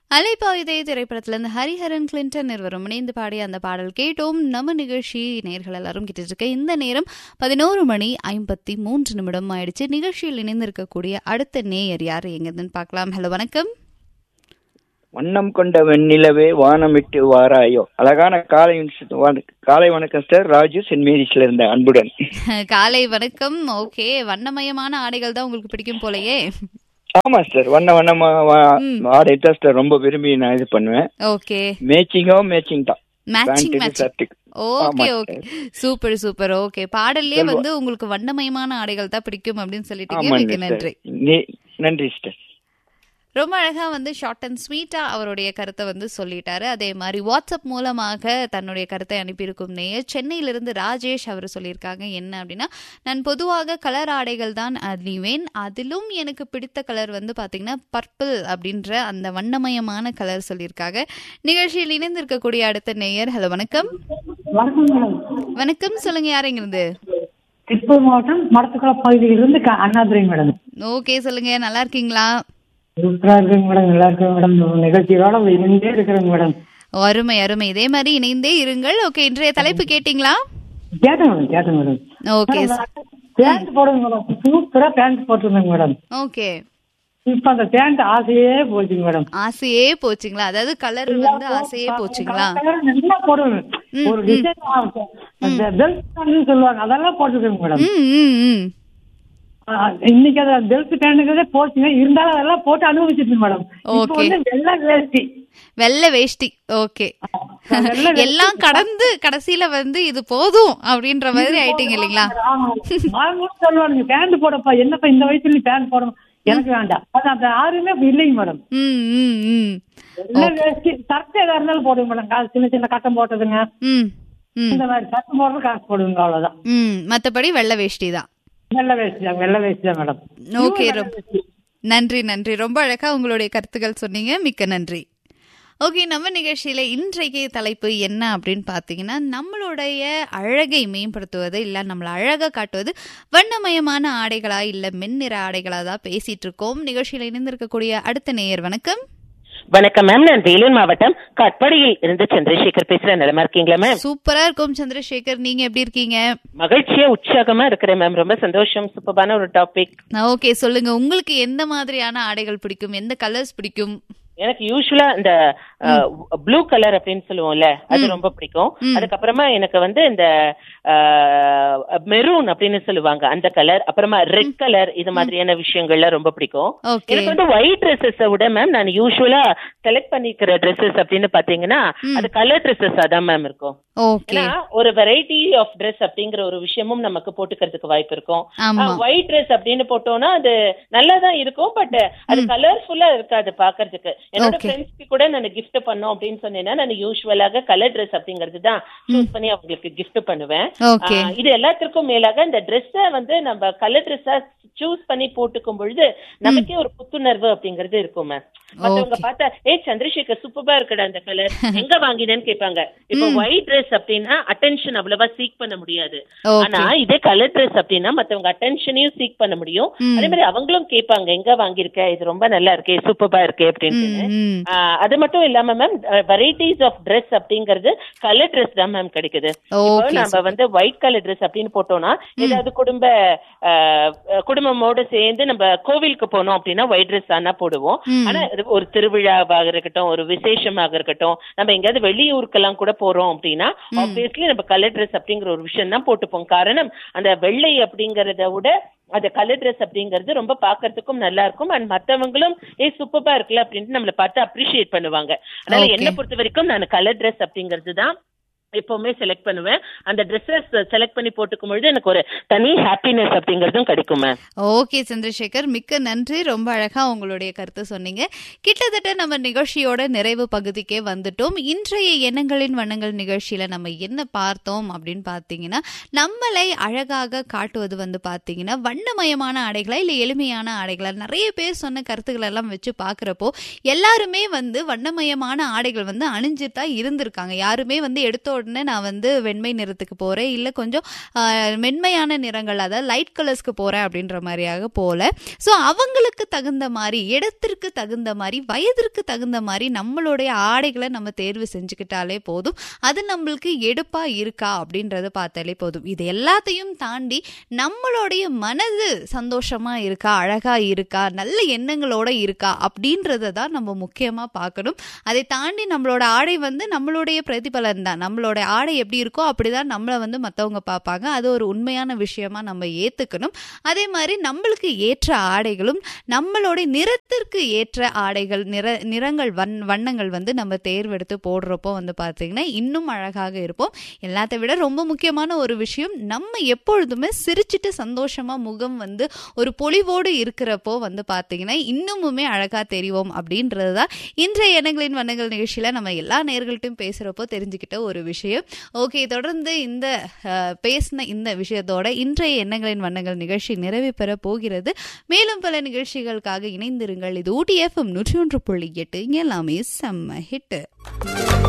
அலைப்பாயுதே திரைப்படத்திலிருந்து ஹரிஹரன் கிளின்டன் இருவரும் இணைந்து பாடிய அந்த பாடல் கேட்டோம் நம்ம நிகழ்ச்சி நேர்கள் எல்லாரும் கிட்ட இருக்க இந்த நேரம் பதினோரு மணி ஐம்பத்தி மூன்று நிமிடம் ஆயிடுச்சு நிகழ்ச்சியில் இணைந்திருக்கக்கூடிய அடுத்த நேயர் யார் எங்கிருந்துன்னு பார்க்கலாம் ஹலோ வணக்கம் வண்ணம் கொண்ட வெண்ணிலவே வானமிட்டு வாராயோ அழகான காலை வண- காலை வணக்கம் சார் ராஜு சென்ட் மேரிஸ்ல இருந்த அன்புடன் காலை வணக்கம் ஓகே வண்ணமயமான ஆடைகள் தான் உங்களுக்கு பிடிக்கும் போலயே ஆமா சார் வண்ண வண்ணமா ஆடை தான் சார் ரொம்ப விரும்பி நான் இது பண்ணுவேன் ஓகே மேட்சிங்கோ மேட்சிங் தான் மேட்சிங் பேண்ட் மேட்சிங் ஷர்ட்டுக்கு ஓகே ஆமா ஓகே சூப்பர் சூப்பர் ஓகே பாடல்லே வந்து உங்களுக்கு வண்ணமயமான ஆடைகள் தான் பிடிக்கும் அப்படின்னு சொல்லிட்டீங்க மிக்க ஆமாங்க நன்றி சார் நே- நன்றி சார் ரொம்ப அழகா வந்து ஷார்ட் அண்ட் ஸ்வீட்டா அவருடைய கருத்தை வந்து சொல்லிட்டாரு அதே மாதிரி வாட்ஸ்அப் மூலமாக தன்னுடைய கருத்தை அனுப்பியிருக்கும் நேயர் சென்னையிலிருந்து ராஜேஷ் அவர் சொல்லியிருக்காங்க என்ன அப்படின்னா நான் பொதுவாக கலர் ஆடைகள் தான் அணிவேன் அதிலும் எனக்கு பிடித்த கலர் வந்து பாத்தீங்கன்னா பர்பிள் அப்படின்ற அந்த வண்ணமயமான கலர் சொல்லியிருக்காங்க நிகழ்ச்சியில் இணைந்திருக்கக்கூடிய அடுத்த நேயர் ஹலோ வணக்கம் வணக்கம் மேடம் வணக்கம் சொல்லுங்க யாருங்கிருந்து திருப்பூர் மாவட்டம் மடத்துக்குளம் பகுதியிலிருந்து க- அண்ணாதுரை மேடம் ஓகே சொல்லுங்க நல்லா இருக்கீங்களா சூப்பரா இருக்குங்க மேடம் நல்லா இருக்குங்க மேடம் இந்த நிகழ்ச்சியோட இணைந்தே இருக்கிறேங்க மேடம் அருமை அருமை இதே மாதிரி இணைந்தே இருங்கள் ஓகே இன்றைய தலைப்பு கேட்டிங்களா கேட்டேன் மேடம் கேட்டேன் மேடம் ஓகே பேண்ட் போடுங்க மேடம் சூப்பரா பேண்ட் போட்டிருந்தேங்க மேடம் ஓகே இப்ப அந்த பேண்ட் ஆசையே போச்சுங்க மேடம் ஆசையே போச்சுங்களா அதாவது கலர் வந்து ஆசையே போச்சுங்களா கலர் நல்லா போடுவேன் ஒரு டிசைன் அந்த பெல்ட் சொல்லுவாங்க அதெல்லாம் போட்டுருக்கேங்க மேடம் ம் ம் ம் ஆ, இன்னைக்கு அந்த பெல்ட் பேண்ட்டுங்கிறதே போச்சுங்க இருந்தாலும் அதெல்லாம் போட்டு அனுபவிச்சிருக்கேன் மேடம் இப்போ Okay. வந்து வெள்ளை வேஷ்டி வெள்ளை வேஷ்டி ஓகே வெள்ளை எல்லாம் கடந்து கடைசியில வந்து இது போதும் அப்படின்ற மாதிரி ஆயிட்டீங்க இல்லைங்களா ஆமா. மாமூலும் சொல்லுவானுங்க பேண்ட் போடப்பா என்னப்பா இந்த வயசுல நீ பேண்ட் போடணும் எனக்கு வேண்டாம் அது அந்த ஆறுமே இப்ப இல்லைங்க மேடம் ம் ம் ம் எல்லாம் வேஷ்டி சட்டை எதா இருந்தாலும் போடுங்க மேடம் காசு சின்ன சின்ன கட்டம் போட்டதுங்க ம் ம் இந்த மாதிரி சட்டை போடுறது காசு போடுங்க அவ்வளவுதான் ம் மத்தபடி வெள்ளை வேஷ்டி தான் வெள்ளை வேஷ்டி தான் வெள்ளை வேஷ்டி தான் மேடம் ஓகே நன்றி நன்றி ரொம்ப அழகா உங்களுடைய கருத்துக்கள் சொன்னீங்க மிக்க நன்றி ஓகே நம்ம நிகழ்ச்சியில இன்றைக்கு தலைப்பு என்ன அப்படின்னு பார்த்தீங்கன்னா நம்மளுடைய அழகை மேம்படுத்துவது இல்லை நம்மளை அழகா காட்டுவது வண்ணமயமான ஆடைகளா இல்லை மென்னிற ஆடைகளா தான் பேசிட்டு இருக்கோம் நிகழ்ச்சியில இணைந்திருக்கக்கூடிய அடுத்த நேயர் வணக்கம் வணக்கம் மேம் நான் வேலூர் மாவட்டம் கட்படியில் இருந்து சந்திரசேகர் பேசுறேன் நலமா இருக்கீங்களா மேம் சூப்பரா இருக்கும் சந்திரசேகர் நீங்க எப்படி இருக்கீங்க மகிழ்ச்சியா உற்சாகமா இருக்கிறேன் மேம் ரொம்ப சந்தோஷம் சூப்பரான ஒரு டாபிக் ஓகே சொல்லுங்க உங்களுக்கு எந்த மாதிரியான ஆடைகள் பிடிக்கும் எந்த கலர்ஸ் பிடிக்கும் எனக்கு யூஸ்வலா இந்த ப்ளூ கலர் அப்படின்னு சொல்லுவோம்ல அது ரொம்ப பிடிக்கும் அதுக்கப்புறமா எனக்கு வந்து இந்த மெரூன் அப்படின்னு சொல்லுவாங்க அந்த கலர் அப்புறமா ரெட் கலர் இது மாதிரியான விஷயங்கள்லாம் ரொம்ப பிடிக்கும் ஓகே எனக்கு வந்து ஒயிட் ட்ரெஸ்ஸஸ் விட மேம் நான் யூஸ்வலா செலக்ட் பண்ணிக்கிற ட்ரெஸ்ஸஸ் அப்படின்னு பாத்தீங்கன்னா அது கலர் ட்ரெஸ்ஸஸ் அதான் மேம் இருக்கும் ஓகே ஏன்னா ஒரு வெரைட்டி ஆஃப் Dress அப்படிங்கிற ஒரு விஷயமும் நமக்கு போட்டுக்கிறதுக்கு வாய்ப்பு இருக்கும் ஆமா ஒயிட் Dress அப்படின்னு போட்டோம்னா அது நல்லா தான் இருக்கும் பட் அது கலர்ஃபுல்லா இருக்காது பாக்குறதுக்கு என்னோட Okay. ஃப்ரெண்ட்ஸ்க்கு கூட நான் gift பண்ணோம் அப்படின்னு சொன்னேன்னா நான் யூஸ்வலாக கலர் Dress அப்படிங்கிறது தான் சூஸ் பண்ணி அவங்களுக்கு gift பண்ணுவேன் ஓகே ஆஹ் இது எல்லாத்திற்கும் மேலாக இந்த ட்ரெஸ்ஸை வந்து நம்ம கலர் ட்ரெஸ்ஸா சூஸ் பண்ணி போட்டுக்கும் பொழுது நமக்கே ஒரு புத்துணர்வு அப்படிங்கிறது இருக்கும் மேம் மத்தவங்க பார்த்தா ஏய் சந்திரசேகர் சூப்பரா இருக்குடா அந்த கலர் எங்க வாங்கினேன்னு கேட்பாங்க இப்போ ஒயிட் Dress அப்படின்னா அட்டென்ஷன் அவ்வளவா சீக் பண்ண முடியாது ஆனா இதே கலர் Dress அப்படின்னா மத்தவங்க அட்டென்ஷனையும் சீக் பண்ண முடியும் அதே மாதிரி அவங்களும் கேட்பாங்க எங்க வாங்கியிருக்க இது ரொம்ப நல்லா இருக்கே சூப்பரா இருக்கே அப்படின்னு ம் ஆஹ் அது மட்டும் இல்லாம மேம் வெரைட்டிஸ் ஆஃப் Dress அப்படிங்கிறது கலர் Dress தான் மேம் கிடைக்குது இப்போ ஓகே நம்ம வந்து ஒயிட் கலர் Dress அப்படின்னு போட்டோம்னா ஏதாவது குடும்ப ஆஹ், குடும்பமோட சேர்ந்து நம்ம கோவிலுக்கு போனோம் அப்படின்னா ஒயிட் Dress ஆனா போடுவோம் ஆனா இது ஒரு திருவிழாவாக இருக்கட்டும் ஒரு விசேஷமாக இருக்கட்டும் நம்ம எங்கேயாவது வெளியூருக்கெல்லாம் கூட போறோம் அப்படின்னா ஆப்வியஸ்லி நம்ம கலர் Dress அப்படிங்கிற ஒரு விஷயம் தான் போட்டுப்போம் காரணம் அந்த வெள்ளை அப்படிங்கறத விட அந்த கலர் Dress அப்படிங்கிறது ரொம்ப பார்க்கிறதுக்கும் நல்லா இருக்கும் அண்ட் மத்தவங்களும் ஏ சூப்பரா இருக்குல்ல அப்படின்ட்டு நம்மள பார்த்து அப்ரிஷியேட் பண்ணுவாங்க அதனால Okay. என்ன பொறுத்த வரைக்கும் நான் கலர் Dress அப்படிங்கிறது தான் எப்பவுமே செலக்ட் பண்ணுவேன் அந்த ட்ரெஸ்ஸஸ் செலக்ட் பண்ணி போட்டுக்கும் பொழுது எனக்கு ஒரு தனி ஹாப்பினஸ் அப்படிங்கறதும் கிடைக்கும் மேம் ஓகே சந்திரசேகர் மிக்க நன்றி ரொம்ப அழகா உங்களுடைய கருத்து சொன்னீங்க கிட்டத்தட்ட நம்ம நிகழ்ச்சியோட நிறைவு பகுதிக்கே வந்துட்டோம் இன்றைய எண்ணங்களின் வண்ணங்கள் நிகழ்ச்சியில நம்ம என்ன பார்த்தோம் அப்படின்னு பார்த்தீங்கன்னா நம்மளை அழகாக காட்டுவது வந்து பார்த்தீங்கன்னா வண்ணமயமான ஆடைகளா இல்லை எளிமையான ஆடைகளா நிறைய பேர் சொன்ன கருத்துக்கள் எல்லாம் வச்சு பார்க்குறப்போ எல்லாருமே வந்து வண்ணமயமான ஆடைகள் வந்து அணிஞ்சிட்டு தான் இருந்திருக்காங்க யாருமே வந்து எடுத்த உடனே நான் வந்து வெண்மை நிறத்துக்கு போறேன் இல்ல கொஞ்சம் ஆஹ், மென்மையான நிறங்கள் அதாவது லைட் கலர்ஸ்க்கு போறேன் அப்படின்ற மாதிரியாக போல ஸோ அவங்களுக்கு தகுந்த மாதிரி இடத்திற்கு தகுந்த மாதிரி வயதிற்கு தகுந்த மாதிரி நம்மளுடைய ஆடைகளை நம்ம தேர்வு செஞ்சுக்கிட்டாலே போதும் அது நம்மளுக்கு எடுப்பா இருக்கா அப்படின்றத பார்த்தாலே போதும் இது எல்லாத்தையும் தாண்டி நம்மளுடைய மனது சந்தோஷமா இருக்கா அழகா இருக்கா நல்ல எண்ணங்களோட இருக்கா அப்படின்றத தான் நம்ம முக்கியமா பார்க்கணும் அதை தாண்டி நம்மளோட ஆடை வந்து நம்மளுடைய பிரதிபலன் தான் நம்மளோட ஆடை எப்படி இருக்கோ அப்படிதான் நம்மளை வந்து மற்றவங்க பார்ப்பாங்க அது ஒரு உண்மையான விஷயமா நம்ம ஏத்துக்கணும் அதே மாதிரி நம்மளுக்கு ஏற்ற ஆடைகளும் நம்மளுடைய நிறத்திற்கு ஏற்ற ஆடைகள் நிற நிறங்கள் வண் வண்ணங்கள் வந்து நம்ம தேர்வெடுத்து போடுறப்போ வந்து பார்த்தீங்கன்னா இன்னும் அழகாக இருப்போம் எல்லாத்தை விட ரொம்ப முக்கியமான ஒரு விஷயம் நம்ம எப்பொழுதுமே சிரிச்சிட்டு சந்தோஷமா முகம் வந்து ஒரு பொலிவோடு இருக்கிறப்போ வந்து பார்த்தீங்கன்னா இன்னுமுமே அழகா தெரிவோம் அப்படின்றது தான் இன்றைய எண்ணங்களின் வண்ணங்கள் நிகழ்ச்சியில நம்ம எல்லா நேர்கள்ட்டையும் பேசுறப்போ தெரிஞ்சுக்கிட்ட ஒரு விஷயம் ஓகே தொடர்ந்து இந்த அஹ், பேசின இந்த விஷயத்தோட இன்றைய எண்ணங்களின் வண்ணங்கள் நிகழ்ச்சி நிறைவு பெற போகிறது மேலும் பல நிகழ்ச்சிகளுக்காக இணைந்திருங்கள் இது ஊட்டி எஃப்எம் நூற்றி ஒன்று புள்ளி எட்டு இங்க எல்லாமே செம்ம ஹிட்